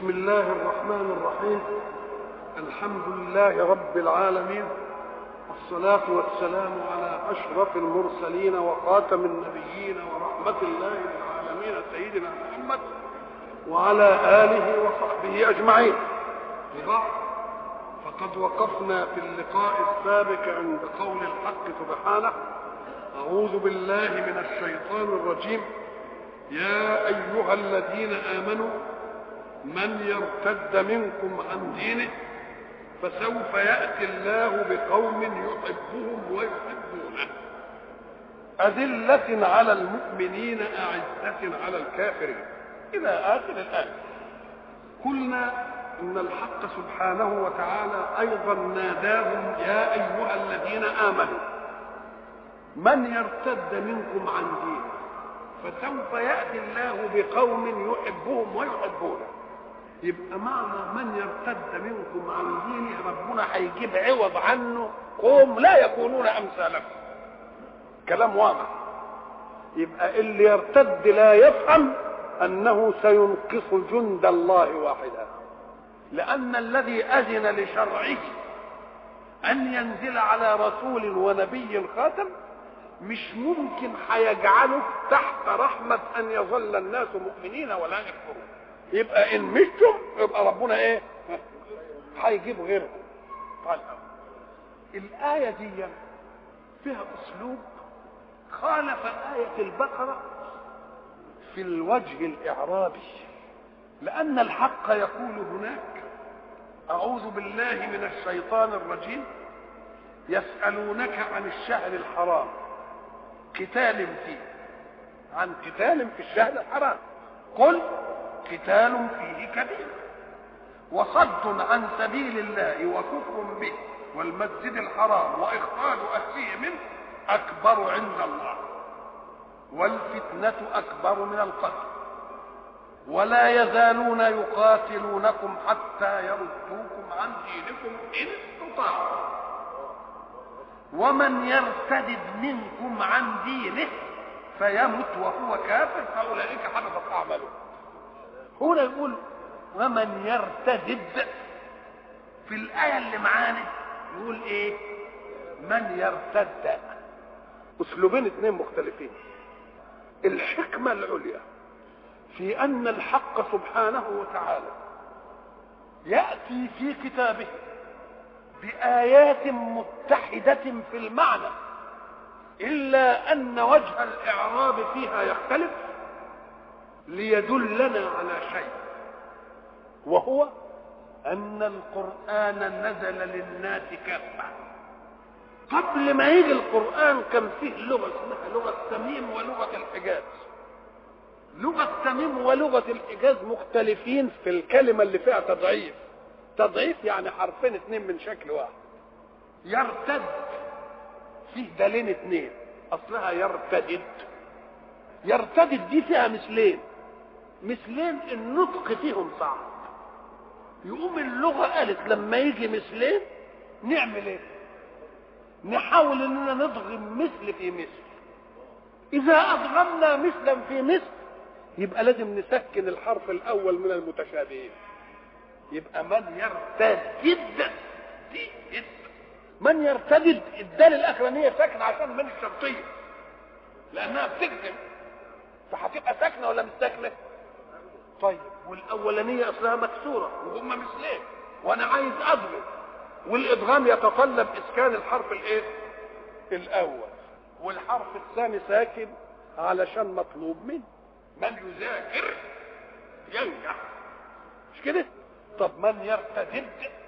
بسم الله الرحمن الرحيم الحمد لله رب العالمين والصلاة والسلام على أشرف المرسلين وخاتم النبيين ورحمة الله للعالمين سيدنا محمد وعلى آله وصحبه أجمعين وبعد فقد وقفنا في اللقاء السابق عند قول الحق سبحانه أعوذ بالله من الشيطان الرجيم يا أيها الذين آمنوا من يرتد منكم عن دينه فسوف يأتي الله بقوم يحبهم ويحبونه أذلة على المؤمنين أعزة على الكافرين إلى آخر الآية قلنا إن الحق سبحانه وتعالى أيضا ناداهم يا أيها الذين آمنوا من يرتد منكم عن دينه فسوف يأتي الله بقوم يحبهم ويحبونه يبقى معنى من يرتد منكم عن دينه ربنا هيجيب عوض عنه قوم لا يكونون امثالكم كلام واضح يبقى اللي يرتد لا يفهم انه سينقص جند الله واحدا لان الذي اذن لشرعه ان ينزل على رسول ونبي خاتم مش ممكن هيجعله تحت رحمة أن يظل الناس مؤمنين ولا يكفرون يبقى إن مشتم يبقى ربنا إيه؟ هيجيب غيرهم طيب الآية دي فيها أسلوب خالف آية البقرة في الوجه الإعرابي لأن الحق يقول هناك أعوذ بالله من الشيطان الرجيم يسألونك عن الشهر الحرام قتال فيه عن قتال في الشهر الحرام قل قتال فيه كبير وصد عن سبيل الله وكفر به والمسجد الحرام واخراج اهله منه اكبر عند الله والفتنه اكبر من القتل ولا يزالون يقاتلونكم حتى يردوكم عن دينكم ان استطاعوا ومن يرتد منكم عن دينه فيمت وهو كافر فاولئك حبطت اعماله هنا يقول ومن يرتد في الايه اللي معانا يقول ايه من يرتد اسلوبين اثنين مختلفين الحكمه العليا في ان الحق سبحانه وتعالى ياتي في كتابه بآيات متحدة في المعنى إلا أن وجه الإعراب فيها يختلف ليدلنا على شيء وهو أن القرآن نزل للناس كافة قبل ما يجي القرآن كان فيه لغة اسمها لغة تميم ولغة الحجاز لغة تميم ولغة الحجاز مختلفين في الكلمة اللي فيها تضعيف تضعيف يعني حرفين اتنين من شكل واحد يرتد فيه دالين اتنين اصلها يرتدد يرتدد دي فيها مثلين مثلين النطق فيهم صعب يقوم اللغة قالت لما يجي مثلين نعمل ايه نحاول اننا نضغم مثل في مثل اذا اضغمنا مثلا في مثل يبقى لازم نسكن الحرف الاول من المتشابهين يبقى من يرتدد دي من يرتدد الدال الاخرانيه ساكنه عشان من الشرطيه لانها بتكذب فهتبقى ساكنه ولا مش ساكنه طيب والاولانيه اصلها مكسوره وهم مثلين وانا عايز اضرب والادغام يتطلب اسكان الحرف الايه الاول والحرف الثاني ساكن علشان مطلوب منه من يذاكر ينجح مش كده طب من يرتدد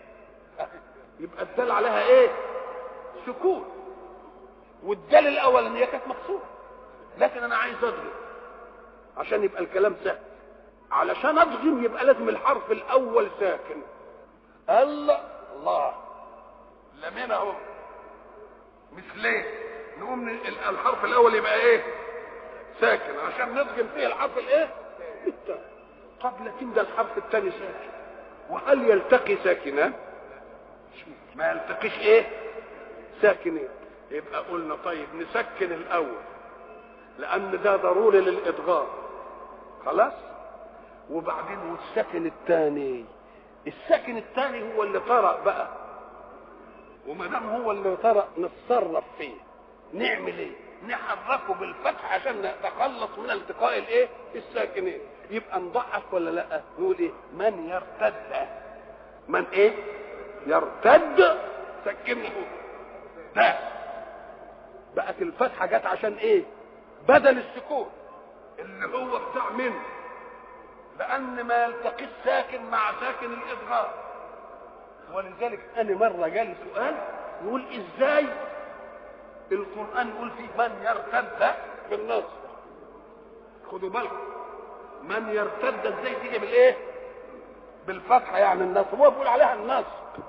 يبقى الدال عليها ايه سكون والدال الاولانيه كانت مكسوره لكن انا عايز اضرب عشان يبقى الكلام سهل علشان اضغم يبقى لازم الحرف الاول ساكن الله الله لمن اهو مثلين نقوم الحرف الاول يبقى ايه ساكن عشان نضغم فيه الحرف الايه الثاني طب لكن ده الحرف الثاني ساكن وهل يلتقي ساكنان ما يلتقيش ايه ساكنين يبقى قلنا طيب نسكن الاول لان ده ضروري للادغام خلاص وبعدين والساكن الثاني الساكن الثاني هو اللي طرأ بقى وما دام هو اللي طرأ نتصرف فيه نعمل ايه؟ نحركه بالفتح عشان نتخلص من التقاء الايه؟ الساكنين يبقى نضعف ولا لا؟ نقول ايه؟ من يرتد من ايه؟ يرتد سكنه ده بقت الفتحه جت عشان ايه؟ بدل السكون اللي هو بتاع من لان ما يلتقي الساكن مع ساكن الادغام ولذلك انا مره جالي سؤال يقول ازاي القران يقول فيه من يرتد بالنصر خدوا بالكم من يرتد ازاي تيجي بالايه بالفتحه يعني النصب هو بيقول عليها النصب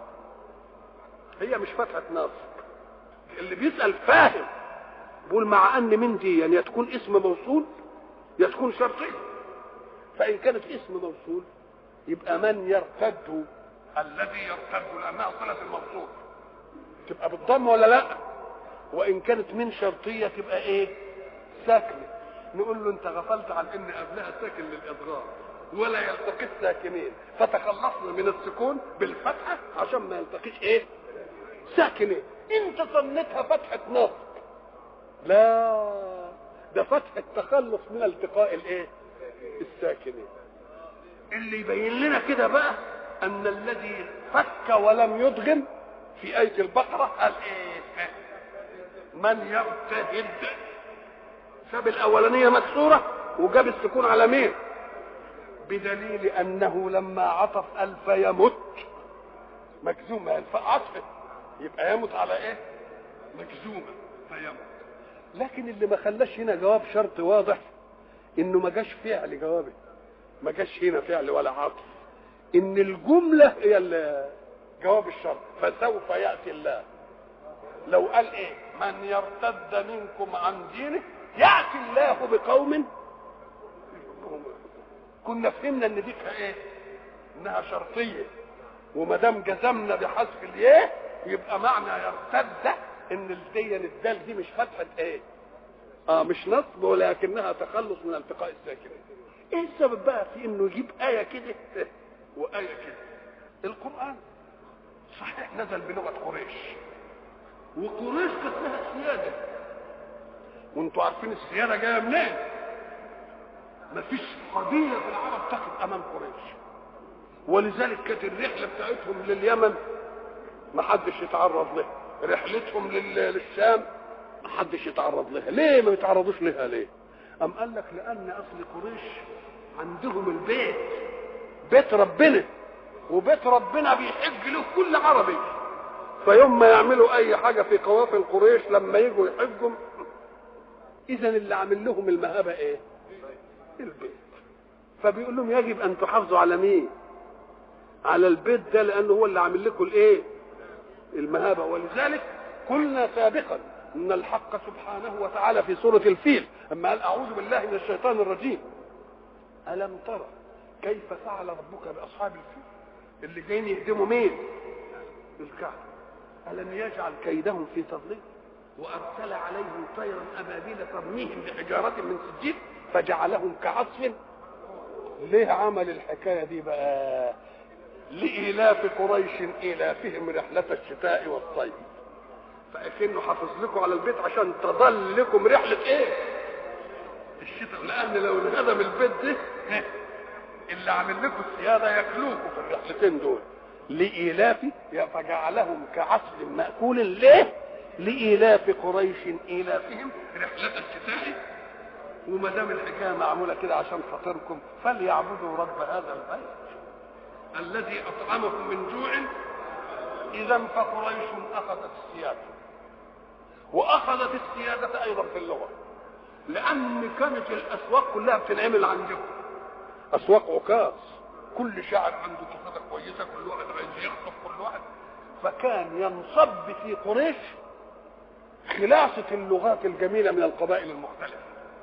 هي مش فتحه نصب اللي بيسال فاهم بيقول مع ان من دي يعني تكون اسم موصول يا تكون شرطيه فان كانت اسم موصول يبقى من يرتد الذي يرتد لانها صله الموصول تبقى بالضم ولا لا وان كانت من شرطيه تبقى ايه ساكنه نقول له انت غفلت عن ان قبلها ساكن للادغام ولا يلتقي الساكنين فتخلصنا من السكون بالفتحه عشان ما يلتقيش ايه ساكنين انت ظنيتها فتحه نصب لا ده فتح التخلص من التقاء الايه الساكنين اللي يبين لنا كده بقى ان الذي فك ولم يدغم في آية البقرة قال ايه من يرتهد ساب الأولانية مكسورة وجاب السكون على مين بدليل أنه لما عطف قال فيمت مجزومة عطف يبقى يمت على ايه مجزومة فيمت لكن اللي ما خلاش هنا جواب شرط واضح انه ما جاش فعل جوابه ما جاش هنا فعل ولا عطف ان الجمله هي جواب الشرط فسوف ياتي الله لو قال ايه من يرتد منكم عن دينه ياتي الله بقوم كنا فهمنا ان دي ايه انها شرطيه وما دام جزمنا بحذف الايه يبقى معنى يرتد ان الدين الدال دي مش فتحه ايه اه مش نصب ولكنها تخلص من التقاء الساكنين ايه السبب بقى في انه يجيب ايه كده وايه كده القران صحيح نزل بلغه قريش وقريش كانت لها سياده وانتوا عارفين السياده جايه منين مفيش قبيله في العرب تقف امام قريش ولذلك كانت الرحله بتاعتهم لليمن ما حدش يتعرض لها رحلتهم للشام ما حدش يتعرض لها ليه ما يتعرضوش لها ليه أم قال لك لأن أصل قريش عندهم البيت بيت ربنا وبيت ربنا بيحج له كل عربي فيوم ما يعملوا أي حاجة في قوافل قريش لما يجوا يحجوا إذا اللي عامل لهم المهابة إيه؟ البيت فبيقول لهم يجب أن تحافظوا على مين؟ على البيت ده لأنه هو اللي عامل لكم الإيه؟ المهابة ولذلك قلنا سابقا ان الحق سبحانه وتعالى في سوره الفيل اما قال اعوذ بالله من الشيطان الرجيم الم ترى كيف فعل ربك باصحاب الفيل اللي جايين يهدموا مين الكعبه الم يجعل كيدهم في تضليل وارسل عليهم طيرا ابابيل ترميهم بحجاره من سجيل فجعلهم كعصف ليه عمل الحكايه دي بقى لإيلاف قريش إيلافهم رحلة الشتاء والصيف فأكنه حافظ لكم على البيت عشان تظل لكم رحلة إيه؟ الشتاء لأن لو انهدم البيت ده اللي عامل لكم السيادة ياكلوكم في الرحلتين دول لإيلاف فجعلهم كعصف مأكول ليه؟ لإيلاف قريش إيلافهم رحلة الشتاء وما دام الحكاية معمولة كده عشان خاطركم فليعبدوا رب هذا البيت الذي اطعمهم من جوع اذا فقريش اخذت السياده واخذت السياده ايضا في اللغه لان كانت الاسواق كلها بتنعمل عندهم اسواق عكاظ كل شعب عنده قصيده كويسه كل واحد عايز يخطف كل واحد فكان ينصب في قريش خلاصة اللغات الجميلة من القبائل المختلفة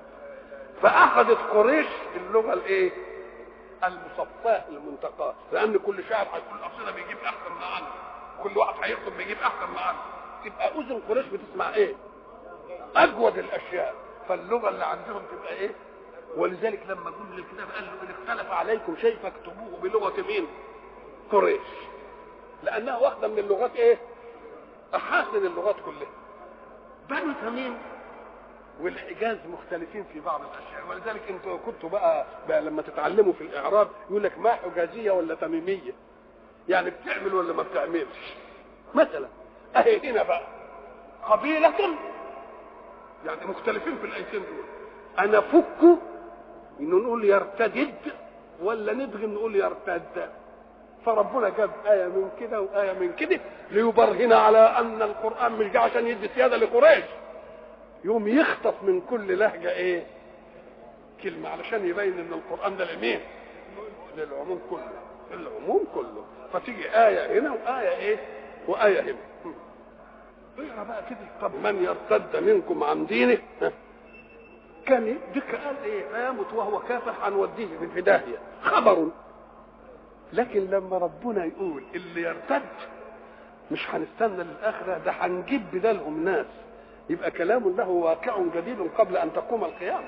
فأخذت قريش اللغة الإيه؟ المصفاه المنتقاه لان كل شاعر هيقول قصيده بيجيب احسن ما عنه كل واحد هيخطب بيجيب احسن ما عنه تبقى اذن قريش بتسمع ايه اجود الاشياء فاللغه اللي عندهم تبقى ايه ولذلك لما جم للكتاب قال له ان اختلف عليكم شيء فاكتبوه بلغه مين؟ قريش لانها واحده من اللغات ايه؟ احاسن اللغات كلها بنو تميم والحجاز مختلفين في بعض الاشياء ولذلك انتوا كنتوا بقى, بقى لما تتعلموا في الاعراب يقول لك ما حجازيه ولا تميميه يعني بتعمل ولا ما بتعملش مثلا اهي هنا بقى قبيله يعني مختلفين في الايتين دول انا فك انه نقول يرتدد ولا ندغم نقول يرتد فربنا جاب آية من كده وآية من كده ليبرهن على أن القرآن مش جاي عشان يدي سيادة لقريش يوم يخطف من كل لهجة إيه؟ كلمة علشان يبين إن القرآن ده لمين؟ للعموم كله العموم كله فتيجي آية هنا وآية إيه؟ وآية هنا اقرا بقى كده طب من يرتد منكم عن دينه كان ديك قال ايه فيمت وهو كافر هنوديه في داهيه خبر لكن لما ربنا يقول اللي يرتد مش هنستنى للاخره ده هنجيب بدالهم ناس يبقى كلام له واقع جديد قبل ان تقوم القيامه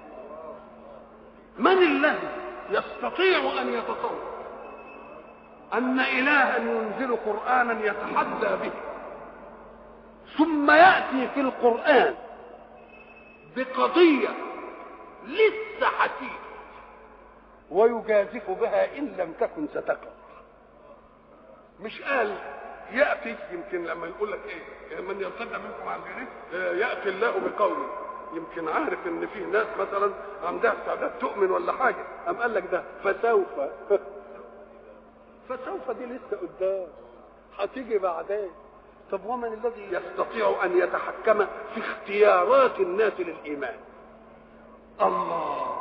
من الذي يستطيع ان يتصور ان الها ينزل قرانا يتحدى به ثم ياتي في القران بقضيه لسه حديث ويجازف بها ان لم تكن ستقع مش قال ياتي يمكن لما يقول لك ايه من يرتد منكم عن دينه ياتي الله بقوله يمكن عارف ان فيه ناس مثلا عندها استعداد تؤمن ولا حاجه قام قال لك ده فسوف فسوف دي لسه قدام هتيجي بعدين طب ومن الذي يستطيع ان يتحكم في اختيارات الناس للايمان الله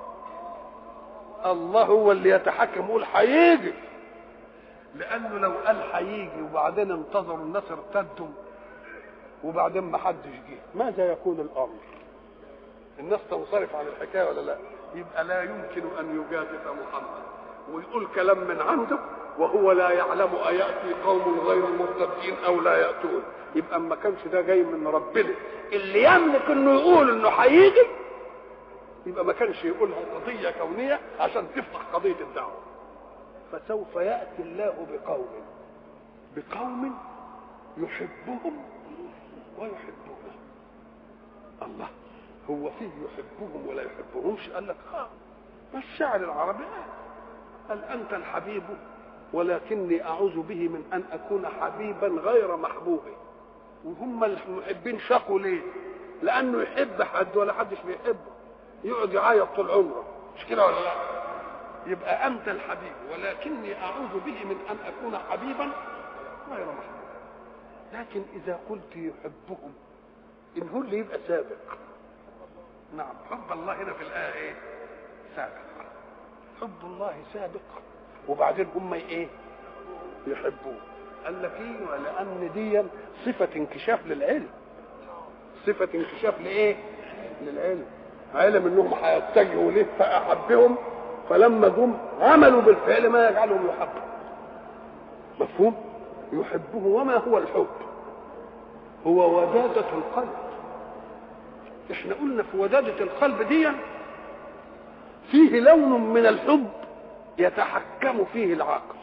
الله هو اللي يتحكم يقول هيجي لانه لو قال هيجي وبعدين انتظروا الناس ارتدوا وبعدين ما حدش جه ماذا يكون الامر الناس تنصرف عن الحكايه ولا لا يبقى لا يمكن ان يجازف محمد ويقول كلام من عنده وهو لا يعلم أيأتي قوم غير مرتدين أو لا يأتون يبقى ما كانش ده جاي من ربنا اللي يملك انه يقول انه هيجي يبقى ما كانش يقولها قضية كونية عشان تفتح قضية الدعوة فسوف يأتي الله بقوم بقوم يحبهم ويحبونه الله هو فيه يحبهم ولا يحبهمش قال لك اه ما الشاعر العربي قال انت الحبيب ولكني اعوذ به من ان اكون حبيبا غير محبوب وهم المحبين شقوا ليه لانه يحب حد ولا حدش بيحبه يقعد يعيط طول عمره مش كده ولا لا يبقى انت الحبيب ولكني اعوذ به من ان اكون حبيبا غير محبوب لكن اذا قلت يحبهم ان هو اللي يبقى سابق نعم حب الله هنا في الايه ايه سابق حب الله سابق وبعدين هم ايه يحبوه قال لك ايه لان دي صفه انكشاف للعلم صفه انكشاف لايه للعلم علم انهم هيتجهوا ليه فاحبهم فلما جم عملوا بالفعل ما يجعلهم يحبوا مفهوم يحبه وما هو الحب هو ودادة القلب احنا قلنا في ودادة القلب دي فيه لون من الحب يتحكم فيه العقل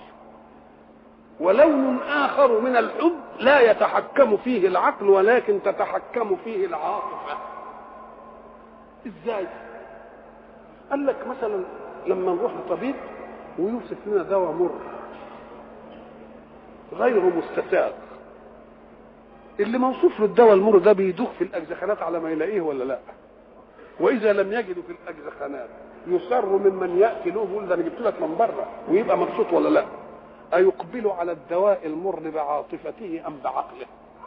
ولون اخر من الحب لا يتحكم فيه العقل ولكن تتحكم فيه العاطفه ازاي قال لك مثلا لما نروح لطبيب ويوصف لنا دواء مر غير مستساغ اللي موصوف له الدواء المر ده بيدوخ في الاجزخانات على ما يلاقيه ولا لا واذا لم يجدوا في الاجزخانات يصر ممن ياتي له يقول ده انا جبت لك من بره ويبقى مبسوط ولا لا ايقبل على الدواء المر بعاطفته ام بعقله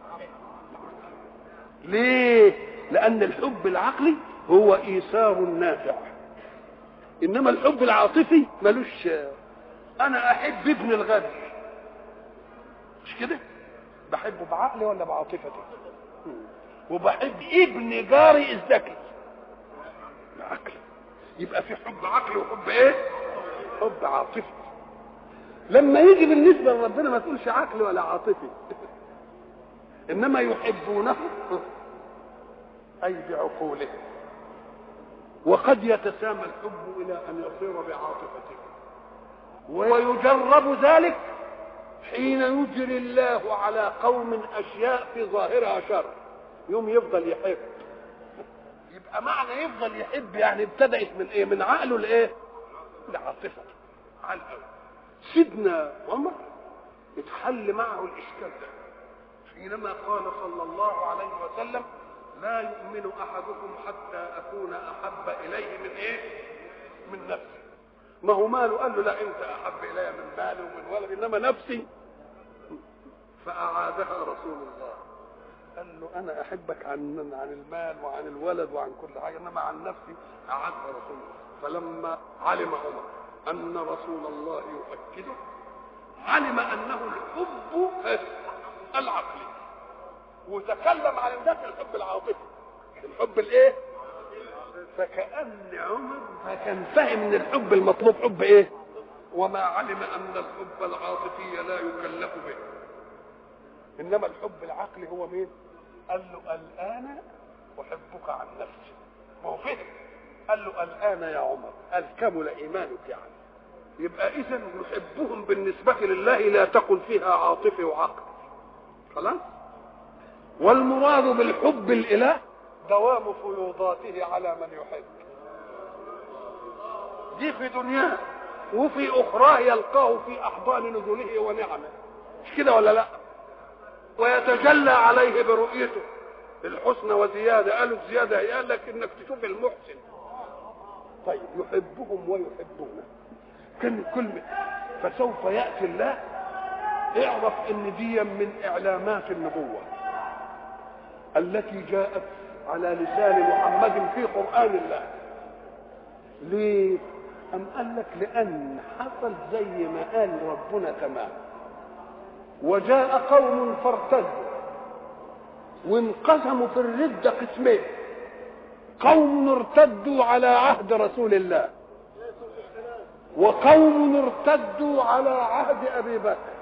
ليه لان الحب العقلي هو ايثار نافع انما الحب العاطفي ملوش انا احب ابن الغد مش كده بحبه بعقلي ولا بعاطفتي وبحب ابن جاري الذكي بعقلي يبقى في حب عقلي وحب ايه حب عاطفي لما يجي بالنسبه لربنا ما تقولش عقلي ولا عاطفي انما يحبونه اي بعقوله وقد يتسامى الحب الى ان يصير بعاطفته ويجرب ذلك حين يجري الله على قوم اشياء في ظاهرها شر يوم يفضل يحب يبقى معنى يفضل يحب يعني ابتدأت من ايه من عقله لايه لعاطفته على الاول سيدنا عمر اتحل معه الاشكال ده حينما قال صلى الله عليه وسلم لا يؤمن احدكم حتى اكون احب اليه من ايه من نفسي ما هو ماله قال له لا انت احب الي من مالي ومن ولدي انما نفسي فاعادها رسول الله قال له انا احبك عن عن المال وعن الولد وعن كل حاجه انما عن نفسي اعادها رسول الله فلما علم عمر ان رسول الله يؤكده علم انه الحب العقلي وتكلم عن الناس الحب العاطفي الحب الايه فكأن عمر فكان فاهم ان الحب المطلوب حب ايه وما علم ان الحب العاطفي لا يكلف به انما الحب العقلي هو مين قال له الان احبك عن نفسي ما هو فهم قال له الان يا عمر قال كمل ايمانك يعني يبقى اذا نحبهم بالنسبه لله لا تقل فيها عاطفي وعقل خلاص والمراد بالحب الاله دوام فيوضاته على من يحب دي في دنياه وفي اخراه يلقاه في احضان نزوله ونعمه مش كده ولا لا ويتجلى عليه برؤيته الحسنى وزياده قالوا الزياده هي قال لك انك تشوف المحسن طيب يحبهم ويحبونه كان كلمه فسوف ياتي الله اعرف ان دي من اعلامات النبوه التي جاءت على لسان محمد في قران الله ليه أم قال لك لأن حصل زي ما قال ربنا تمام وجاء قوم فارتدوا وانقسموا في الردة قسمين قوم ارتدوا على عهد رسول الله وقوم ارتدوا على عهد أبي بكر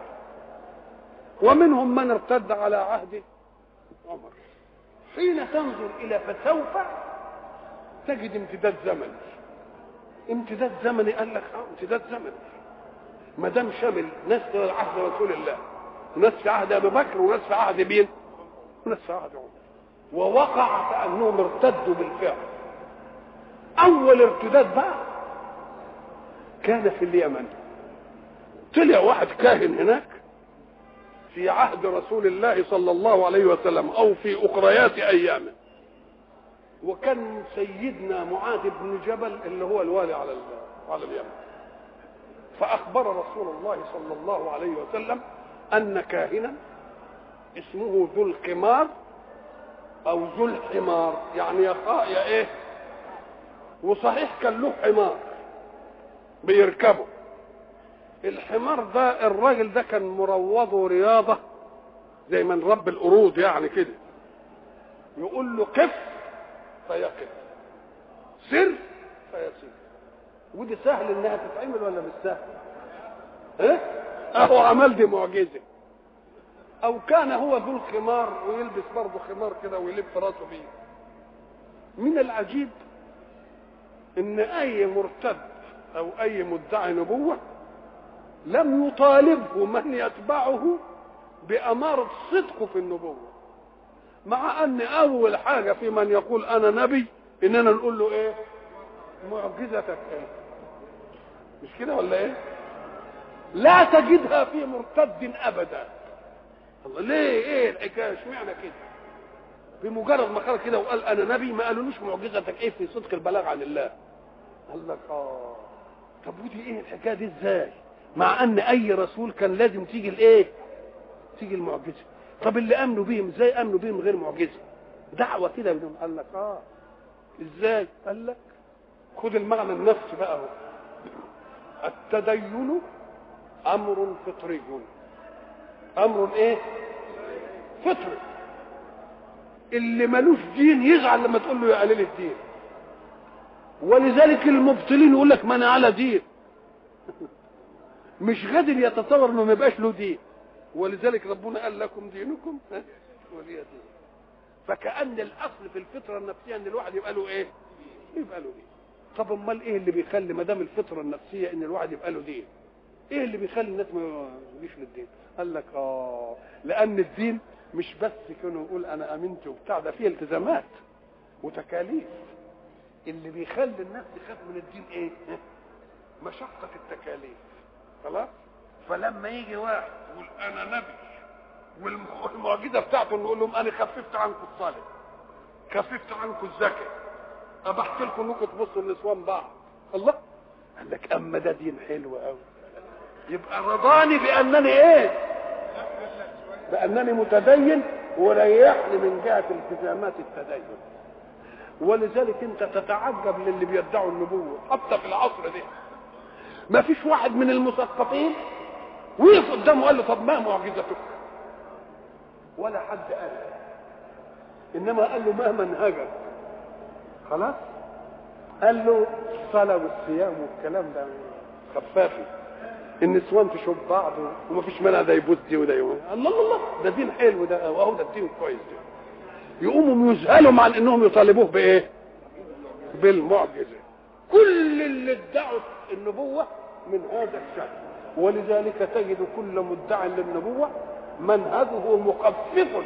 ومنهم من ارتد على عهد عمر حين تنظر إلى فسوف تجد امتداد زمني امتداد زمني قال لك اه امتداد زمني ما دام شامل ناس في عهد رسول الله وناس في عهد ابي بكر وناس في عهد مين؟ وناس في عهد عمر ووقع كانهم ارتدوا بالفعل اول ارتداد بقى كان في اليمن طلع واحد كاهن هناك في عهد رسول الله صلى الله عليه وسلم او في اخريات ايامه وكان سيدنا معاذ بن جبل اللي هو الوالي على على اليمن فاخبر رسول الله صلى الله عليه وسلم ان كاهنا اسمه ذو القمار او ذو الحمار يعني يا يا ايه وصحيح كان له حمار بيركبه الحمار ده الراجل ده كان مروضه رياضه زي من رب القرود يعني كده يقول له قف فيقف سر فيسير ودي سهل انها تتعمل ولا مش سهل ايه اهو عمل دي معجزه او كان هو ذو الخمار ويلبس برضه خمار كده ويلف راسه بيه من العجيب ان اي مرتد او اي مدعي نبوه لم يطالبه من يتبعه باماره صدقه في النبوه مع ان اول حاجه في من يقول انا نبي اننا نقول له ايه معجزتك ايه مش كده ولا ايه لا تجدها في مرتد ابدا الله ليه ايه الحكايه اشمعنى كده بمجرد ما خرج كده وقال انا نبي ما قالولوش معجزتك ايه في صدق البلاغ عن الله قال لك اه طب ودي ايه الحكايه دي ازاي مع ان اي رسول كان لازم تيجي الايه تيجي المعجزه طب اللي امنوا بيهم ازاي امنوا بيهم غير معجزه دعوه كده منهم قال لك اه ازاي قال لك خد المعنى النفسي بقى اهو التدين امر فطري امر ايه فطري اللي ملوش دين يزعل لما تقول له يا قليل الدين ولذلك المبطلين يقول لك ما انا على دين مش قادر يتصور انه ما يبقاش له دين ولذلك ربنا قال لكم دينكم ولي دين فكأن الأصل في الفطرة النفسية أن الواحد يبقى له إيه؟ يبقى له دين طب امال ايه اللي بيخلي ما دام الفطره النفسيه ان الواحد يبقى له دين ايه اللي بيخلي الناس ما يجيش للدين قال لك اه لان الدين مش بس كانوا يقول انا امنت وبتاع ده فيه التزامات وتكاليف اللي بيخلي الناس تخاف من الدين ايه مشقه التكاليف خلاص فلما يجي واحد يقول انا نبي والمعجزه بتاعته نقول لهم انا خففت عنكم الصلاه خففت عنكم الزكاه ابحت لكم انكم تبصوا لنسوان بعض الله قال لك اما ده دين حلو قوي يبقى رضاني بانني ايه بانني متدين وريحني من جهه التزامات التدين ولذلك انت تتعجب للي بيدعوا النبوه حتى في العصر ده ما فيش واحد من المثقفين وقف قدامه قال له طب ما معجزتك ولا حد قال انما قال له ما منهجك خلاص قال له الصلاه والصيام والكلام ده خفافي النسوان تشوف بعض وما فيش مانع ده يبوس دي وده يبوس الله الله الله ده دين حلو ده واهو ده الدين كويس ده يقوموا يذهلوا عن انهم يطالبوه بايه؟ بالمعجزه كل اللي ادعوا النبوه من هذا الشأن ولذلك تجد كل مدع للنبوه منهجه مخفف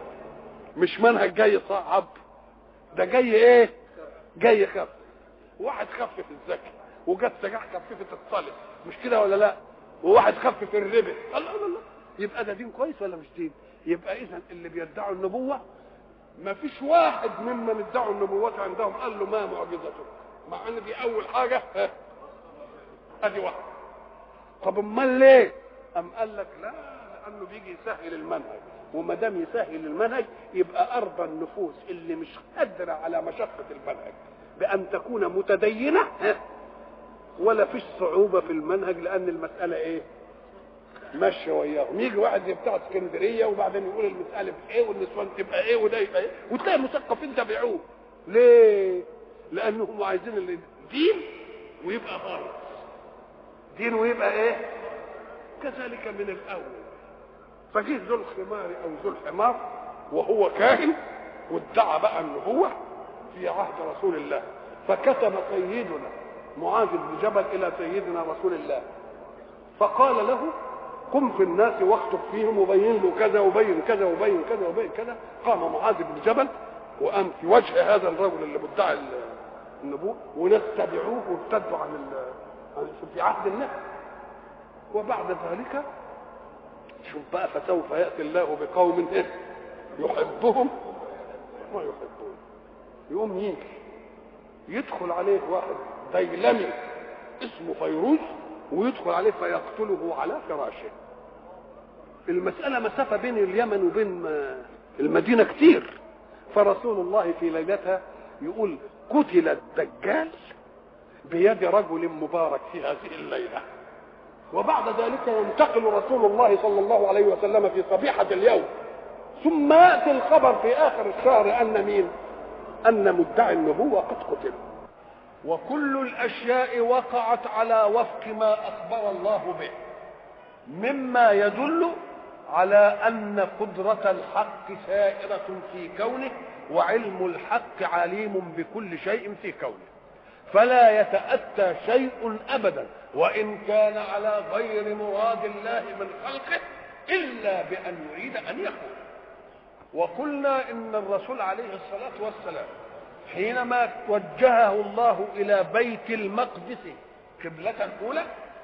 مش منهج جاي صعب ده جاي ايه؟ جاي خف واحد خفف الزكاه وجت سجاح خففت الصلاه مش كده ولا لا؟ وواحد خفف الربا الله الله الله يبقى ده دين كويس ولا مش دين؟ يبقى اذا اللي بيدعوا النبوه ما فيش واحد ممن ادعوا النبوات عندهم قال له ما معجزته مع ان دي اول حاجه ها ادي واحده طب امال ليه؟ ام قال لك لا لانه بيجي يسهل المنهج وما دام يسهل المنهج يبقى ارضى النفوس اللي مش قادره على مشقه المنهج بان تكون متدينه ها ولا فيش صعوبه في المنهج لان المساله ايه؟ ماشيه وياهم يجي واحد بتاع اسكندريه وبعدين يقول المساله في ايه والنسوان تبقى ايه وده يبقى ايه وتلاقي المثقفين تبعوه ليه؟ لانهم عايزين الدين ويبقى خالص دين ويبقى ايه؟ كذلك من الاول فجه ذو الخمار او ذو الحمار وهو كاهن وادعى بقى النبوه في عهد رسول الله فكتب سيدنا معاذ بن جبل الى سيدنا رسول الله فقال له قم في الناس واخطب فيهم وبين له كذا وبين كذا وبين كذا وبين كذا قام معاذ بن جبل وقام في وجه هذا الرجل اللي مدعي النبوة وناس تبعوه وارتدوا عن في عهد النبي وبعد ذلك شوف بقى فسوف ياتي الله بقوم ايه يحبهم ما يحبون يقوم يجي يدخل عليه واحد ديلمي اسمه فيروز ويدخل عليه فيقتله على فراشه المسألة مسافة بين اليمن وبين المدينة كتير فرسول الله في ليلتها يقول قتل الدجال بيد رجل مبارك في هذه الليلة وبعد ذلك ينتقل رسول الله صلى الله عليه وسلم في صبيحة اليوم ثم يأتي الخبر في آخر الشهر أن مين أن مدعي النبوة قد قتل وكل الاشياء وقعت على وفق ما اخبر الله به مما يدل على ان قدره الحق سائره في كونه وعلم الحق عليم بكل شيء في كونه فلا يتاتى شيء ابدا وان كان على غير مراد الله من خلقه الا بان يريد ان يكون وقلنا ان الرسول عليه الصلاه والسلام حينما وجهه الله الى بيت المقدس قبلة اولى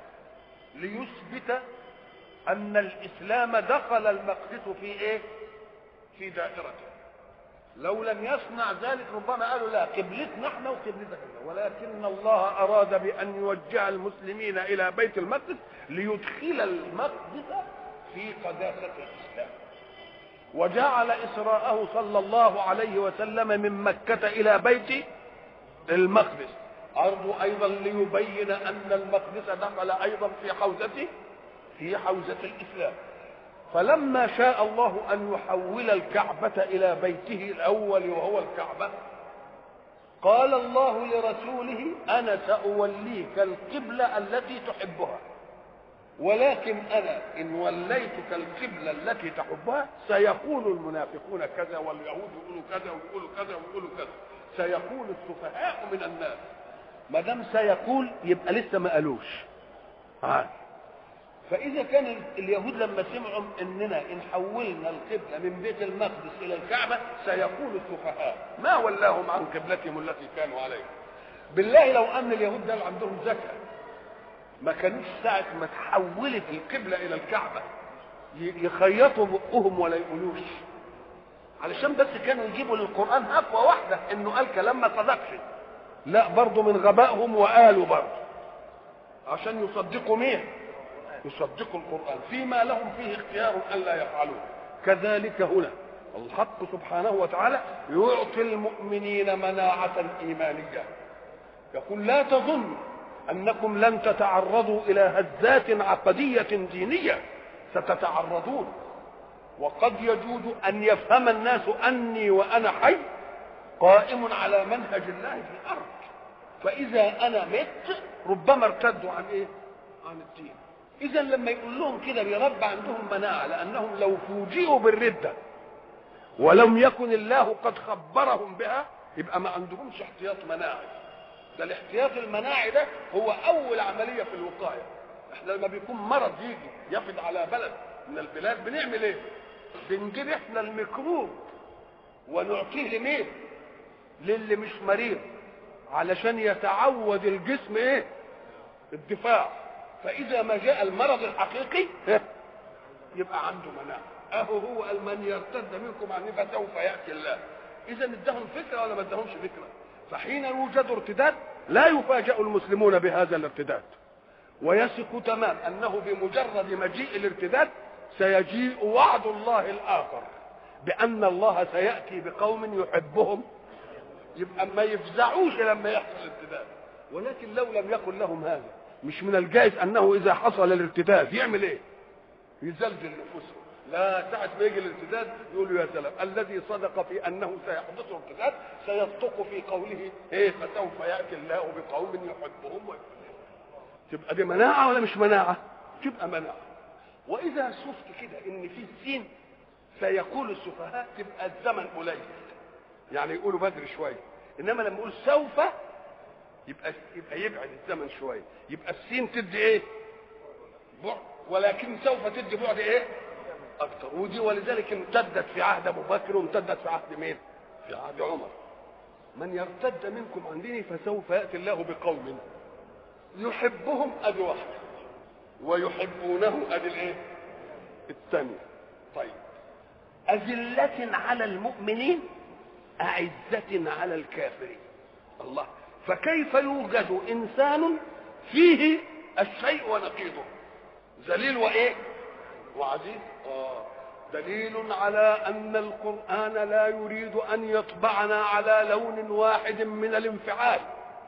ليثبت ان الاسلام دخل المقدس في ايه في دائرته لو لم يصنع ذلك ربما قالوا لا قبلتنا احنا وقبلتك ولكن الله اراد بان يوجه المسلمين الى بيت المقدس ليدخل المقدس في قداسه الاسلام وجعل إسراءه صلى الله عليه وسلم من مكة إلى بيت المقدس عرض أيضا ليبين أن المقدس دخل أيضا في حوزته في حوزة الإسلام فلما شاء الله أن يحول الكعبة إلى بيته الأول وهو الكعبة قال الله لرسوله أنا سأوليك القبلة التي تحبها ولكن انا ان وليتك القبله التي تحبها سيقول المنافقون كذا واليهود يقولوا كذا ويقولوا كذا ويقولوا كذا سيقول السفهاء من الناس ما دام سيقول يبقى لسه ما قالوش عاد فاذا كان اليهود لما سمعوا اننا ان حولنا القبله من بيت المقدس الى الكعبه سيقول السفهاء ما ولاهم عن قبلتهم التي كانوا عليها بالله لو ان اليهود ده عندهم ذكاء ما كانوش ساعه ما تحولت القبله الى الكعبه يخيطوا بقهم ولا يقولوش علشان بس كانوا يجيبوا للقران هفوه واحده انه قال كلام ما صدقش لا برضه من غبائهم وقالوا برضه عشان يصدقوا مين يصدقوا القرآن فيما لهم فيه اختيار ألا يفعلوه كذلك هنا الحق سبحانه وتعالى يعطي المؤمنين مناعة إيمانية يقول لا تظن أنكم لن تتعرضوا إلى هزات عقدية دينية ستتعرضون وقد يجوز أن يفهم الناس أني وأنا حي قائم على منهج الله في الأرض فإذا أنا مت ربما ارتدوا عن إيه؟ عن الدين اذا لما يقول لهم كده بيربى عندهم مناعه لانهم لو فوجئوا بالرده ولم يكن الله قد خبرهم بها يبقى ما عندهمش احتياط مناعي ده الاحتياط المناعي ده هو اول عمليه في الوقايه احنا لما بيكون مرض يجي يفد على بلد من البلاد بنعمل ايه بنجيب احنا الميكروب ونعطيه لمين للي مش مريض علشان يتعود الجسم ايه الدفاع فاذا ما جاء المرض الحقيقي يبقى عنده مناعه اهو هو قال من يرتد منكم عني فسوف ياتي الله اذا ادهم فكره ولا ما ادهمش فكره فحين يوجد ارتداد لا يفاجأ المسلمون بهذا الارتداد ويثق تمام انه بمجرد مجيء الارتداد سيجيء وعد الله الاخر بان الله سياتي بقوم يحبهم يبقى ما يفزعوش لما يحصل الارتداد ولكن لو لم يكن لهم هذا مش من الجائز انه اذا حصل الارتداد يعمل ايه يزلزل نفوسهم لا ساعة ما يجي الارتداد يقولوا يا سلام الذي صدق في انه سيحدث ارتداد سيصدق في قوله ايه فسوف ياتي الله بقوم يحبهم ويحبهم تبقى دي مناعة ولا مش مناعة؟ تبقى مناعة وإذا شفت كده إن في السين سيقول السفهاء تبقى الزمن قليل يعني يقولوا بدري شوية إنما لما يقول سوف يبقى يبقى يبعد الزمن شويه يبقى السين تدي ايه بعد ولكن سوف تدي بعد ايه اكتر ودي ولذلك امتدت في عهد ابو بكر وامتدت في عهد مين في عهد عمر من يرتد منكم عن دينه فسوف ياتي الله بقوم يحبهم ادي واحده ويحبونه ادي الايه الثانيه طيب أذلة على المؤمنين أعزة على الكافرين الله فكيف يوجد انسان فيه الشيء ونقيضه ذليل وايه وعزيز اه دليل على ان القران لا يريد ان يطبعنا على لون واحد من الانفعال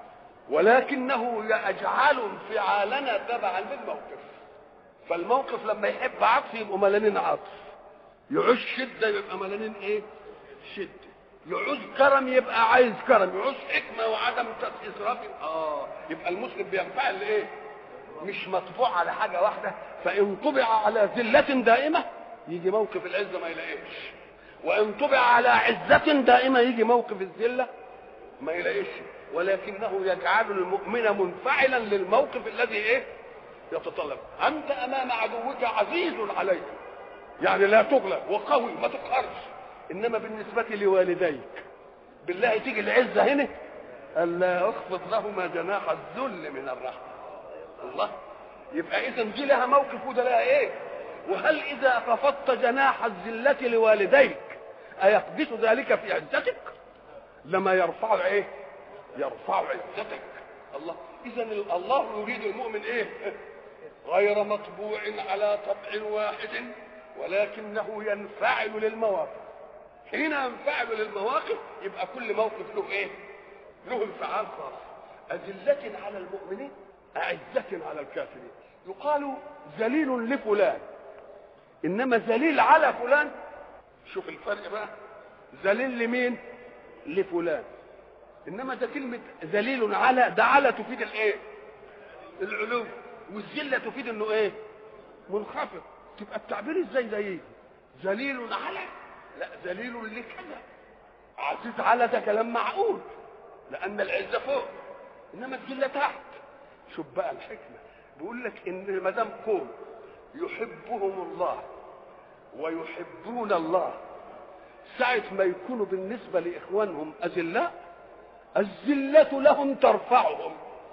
ولكنه يجعل انفعالنا تبعا للموقف فالموقف لما يحب عطف يبقوا ملانين عطف يعوز شده يبقى ملانين ايه شده يعوز كرم يبقى عايز كرم يعوز حكمه وعدم اسراف اه يبقى المسلم بينفعل لايه مش مطبوع على حاجه واحده فان طبع على ذله دائمه يجي موقف العزه ما يلاقيش وان طبع على عزه دائمه يجي موقف الذله ما يلاقيش ولكنه يجعل المؤمن منفعلا للموقف الذي ايه يتطلب انت امام عدوك عزيز عليك يعني لا تغلب وقوي ما تقهرش انما بالنسبه لوالديك بالله تيجي العزه هنا الا اخفض لهما جناح الذل من الرحمه الله يبقى اذا دي لها موقف وده لها ايه وهل اذا خفضت جناح الذله لوالديك ايقبس ذلك في عزتك لما يرفع ايه يرفع عزتك الله اذا الله يريد المؤمن ايه غير مطبوع على طبع واحد ولكنه ينفعل للمواقف حين ينفعل للمواقف يبقى كل موقف له ايه له انفعال خاص أذلة على المؤمنين أعزة على الكافرين يقال ذليل لفلان إنما ذليل على فلان شوف الفرق بقى ذليل لمين لفلان إنما ده كلمة ذليل على ده على تفيد الإيه العلو والذلة تفيد إنه إيه منخفض تبقى التعبير إزاي زي ذليل على لا ذليل لكذا عزيز على ده كلام معقول لان العزه فوق انما الذله تحت شوف بقى الحكمه بيقول لك ان ما دام قوم يحبهم الله ويحبون الله ساعة ما يكونوا بالنسبة لإخوانهم أذلاء الذلة لهم ترفعهم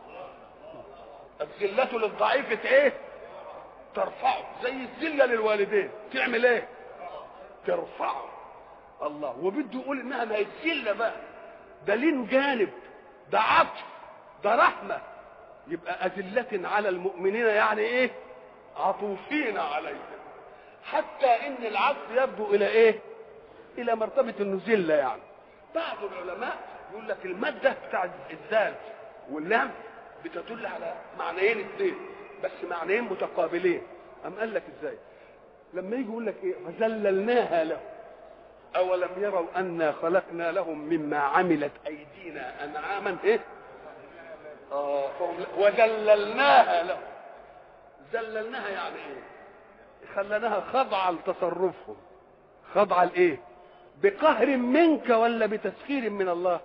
الذلة للضعيف ايه؟ ترفعه زي الذلة للوالدين تعمل ايه؟ ترفعه الله وبده يقول انها ما هي الذلة بقى ده لين جانب ده عطف ده رحمة يبقى أذلة على المؤمنين يعني ايه؟ عطوفين عليهم حتى ان العطف يبدو الى ايه؟ الى مرتبة انه ذلة يعني بعض العلماء يقول لك المادة بتاع الذال واللام بتدل على معنيين اثنين بس معنيين متقابلين أم قال لك ازاي لما يجي يقول لك ايه فذللناها له اولم يروا انا خلقنا لهم مما عملت ايدينا انعاما ايه اه وذللناها لهم ذللناها يعني ايه خليناها خاضعه لتصرفهم خاضعه لايه بقهر منك ولا بتسخير من الله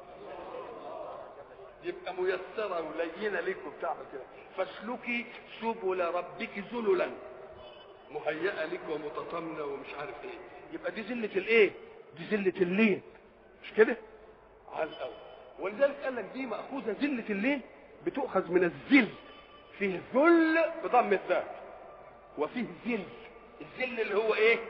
يبقى ميسره ولينه ليك وبتعمل كده فاسلكي سبل ربك ذللا مهيئه لك ومتطمنه ومش عارف ايه يبقى دي ذله الايه دي ذله اللين مش كده على الاول ولذلك قال لك دي ماخوذه ذله اللين بتؤخذ من الذل فيه ذل بضم الذات وفيه ذل الذل اللي هو ايه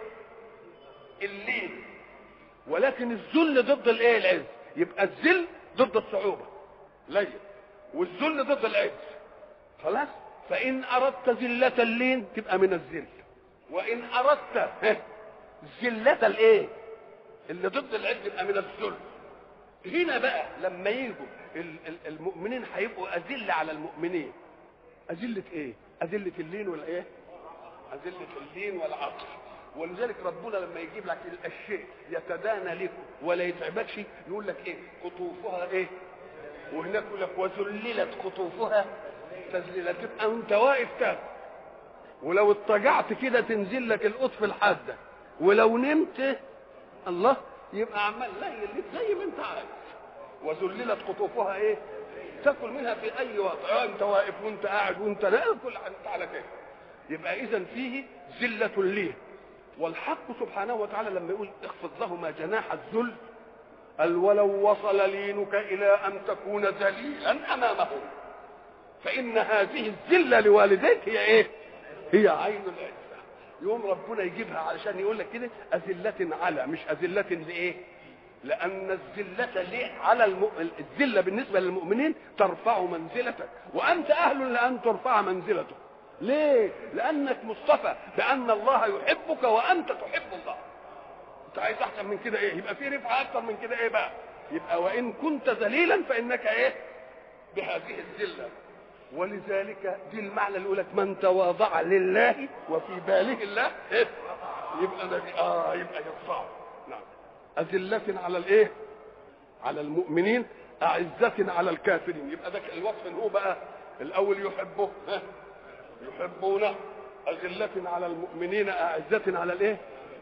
اللين ولكن الذل ضد الايه العز يبقى الذل ضد الصعوبه لين والذل ضد العز خلاص فان اردت ذله اللين تبقى من الذل وان اردت ذله الايه اللي ضد العز يبقى من الذل هنا بقى لما يجوا المؤمنين هيبقوا اذله على المؤمنين اذله ايه اذله اللين والايه اذله اللين والعطف ولذلك ربنا لما يجيب لك الشيء يتدانى لكم ولا يتعبكش يقول لك ايه قطوفها ايه وهناك يقول لك وذللت قطوفها تذليلا تبقى انت واقف تاكل ولو اضطجعت كده تنزل لك القطف الحاده ولو نمت الله يبقى عمال ليل زي ما انت عايز وذللت قطوفها ايه تاكل منها في اي وضع انت واقف وانت قاعد وانت نائم كل انت على كده يبقى اذا فيه ذله ليه والحق سبحانه وتعالى لما يقول اخفض لهما جناح الذل قال ولو وصل لينك الى ان تكون ذليلا امامهم فان هذه الذله لوالديك هي ايه هي عين العزه يوم ربنا يجيبها علشان يقول لك كده أذلة على مش أذلة لإيه؟ لأن الذلة ليه على الم... الذلة بالنسبة للمؤمنين ترفع منزلتك وأنت أهل لأن ترفع منزلتك ليه؟ لأنك مصطفى بأن الله يحبك وأنت تحب الله أنت عايز أحسن من كده إيه؟ يبقى في رفعة أكثر من كده إيه بقى؟ يبقى وإن كنت ذليلا فإنك إيه؟ بهذه الذلة ولذلك دي المعنى اللي يقول لك من تواضع لله وفي باله الله إيه؟ يبقى نبي اه يبقى يرفعه نعم أذلة على الايه؟ على المؤمنين أعزة على الكافرين يبقى ده الوصف اللي هو بقى الأول يحبه ها؟ يحبونه أذلة على المؤمنين أعزة على الايه؟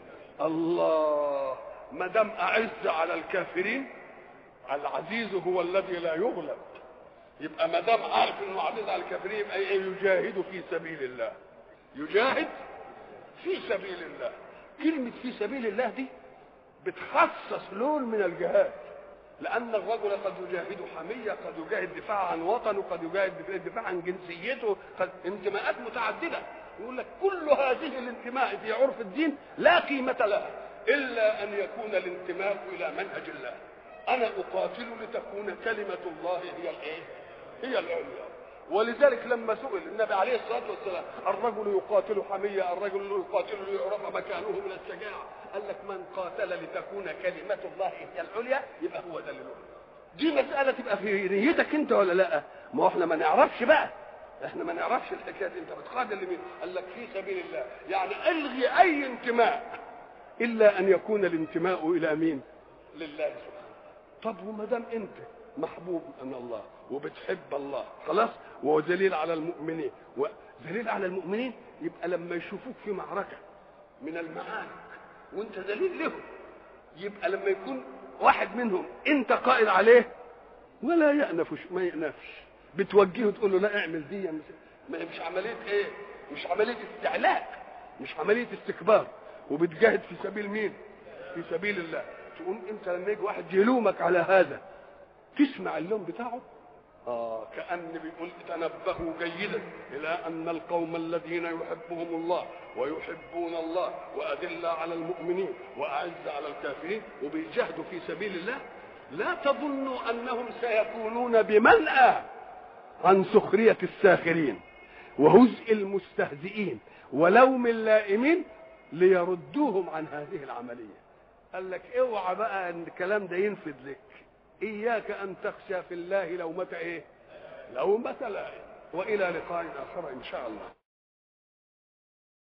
الله ما دام أعز على الكافرين العزيز هو الذي لا يغلب يبقى ما دام عارف انه عزيز على الكافرين يبقى يجاهد في سبيل الله يجاهد في سبيل الله كلمة في سبيل الله دي بتخصص لون من الجهاد لأن الرجل قد يجاهد حمية قد يجاهد دفاع عن وطنه قد يجاهد دفاع عن جنسيته قد انتماءات متعددة يقول لك كل هذه الانتماء في عرف الدين لا قيمة لها إلا أن يكون الانتماء إلى منهج الله أنا أقاتل لتكون كلمة الله هي الإيه؟ هي العليا ولذلك لما سئل النبي عليه الصلاه والسلام الرجل يقاتل حميه الرجل يقاتل ليعرف مكانه من الشجاعه قال لك من قاتل لتكون كلمه الله هي العليا يبقى هو ده اللي دي مساله تبقى في نيتك انت ولا لا ما هو احنا ما نعرفش بقى احنا ما نعرفش الحكايه دي انت بتقاتل لمين قال لك في سبيل الله يعني الغي اي انتماء الا ان يكون الانتماء الى مين لله سبحانه طب وما دام انت محبوب من الله وبتحب الله خلاص وهو دليل على المؤمنين ودليل على المؤمنين يبقى لما يشوفوك في معركة من المعارك وانت دليل لهم يبقى لما يكون واحد منهم انت قائد عليه ولا يأنف ما يأنفش بتوجهه تقول له لا اعمل دي مش, مش عمليه ايه مش عمليه استعلاء مش عمليه استكبار وبتجاهد في سبيل مين في سبيل الله تقوم انت لما يجي واحد يلومك على هذا تسمع اللوم بتاعه آه كأن بيقول تنبهوا جيدا إلى أن القوم الذين يحبهم الله ويحبون الله وأذلة على المؤمنين وأعز على الكافرين وبيجاهدوا في سبيل الله لا تظنوا أنهم سيكونون بملأى عن سخرية الساخرين وهزء المستهزئين ولوم اللائمين ليردوهم عن هذه العملية قال لك اوعى بقى ان الكلام ده ينفذ لك اياك ان تخشى في الله لومة ايه لومة لائم والى لقاء اخر ان شاء الله